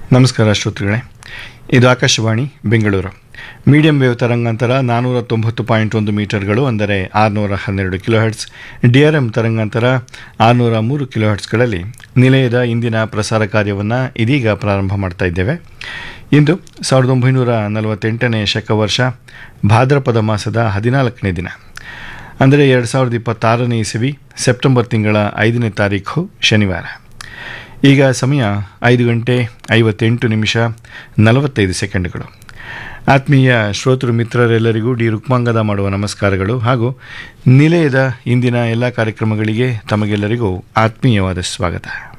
ನಮಸ್ಕಾರ ಶ್ರೋತೃಗಳೇ ಇದು ಆಕಾಶವಾಣಿ ಬೆಂಗಳೂರು ಮೀಡಿಯಂ ವೇವ್ ತರಂಗಾಂತರ ನಾನ್ನೂರ ತೊಂಬತ್ತು ಪಾಯಿಂಟ್ ಒಂದು ಮೀಟರ್ಗಳು ಅಂದರೆ ಆರುನೂರ ಹನ್ನೆರಡು ಕಿಲೋಹರ್ಟ್ಸ್ ಡಿ ಆರ್ ಎಂ ತರಂಗಾಂತರ ಆರುನೂರ ಮೂರು ಕಿಲೋಹರ್ಟ್ಸ್ಗಳಲ್ಲಿ ನಿಲಯದ ಇಂದಿನ ಪ್ರಸಾರ ಕಾರ್ಯವನ್ನು ಇದೀಗ ಪ್ರಾರಂಭ ಮಾಡ್ತಾ ಇದ್ದೇವೆ ಇಂದು ಸಾವಿರದ ಒಂಬೈನೂರ ನಲವತ್ತೆಂಟನೇ ಶಕವರ್ಷ ಭಾದ್ರಪದ ಮಾಸದ ಹದಿನಾಲ್ಕನೇ ದಿನ ಅಂದರೆ ಎರಡು ಸಾವಿರದ ಇಪ್ಪತ್ತಾರನೇ ಇಸವಿ ಸೆಪ್ಟೆಂಬರ್ ತಿಂಗಳ ಐದನೇ ತಾರೀಖು ಶನಿವಾರ ಈಗ ಸಮಯ ಐದು ಗಂಟೆ ಐವತ್ತೆಂಟು ನಿಮಿಷ ನಲವತ್ತೈದು ಸೆಕೆಂಡ್ಗಳು ಆತ್ಮೀಯ ಶ್ರೋತೃ ಮಿತ್ರರೆಲ್ಲರಿಗೂ ಡಿ ರುಕ್ಮಾಂಗದ ಮಾಡುವ ನಮಸ್ಕಾರಗಳು ಹಾಗೂ ನಿಲಯದ ಇಂದಿನ ಎಲ್ಲ ಕಾರ್ಯಕ್ರಮಗಳಿಗೆ ತಮಗೆಲ್ಲರಿಗೂ ಆತ್ಮೀಯವಾದ ಸ್ವಾಗತ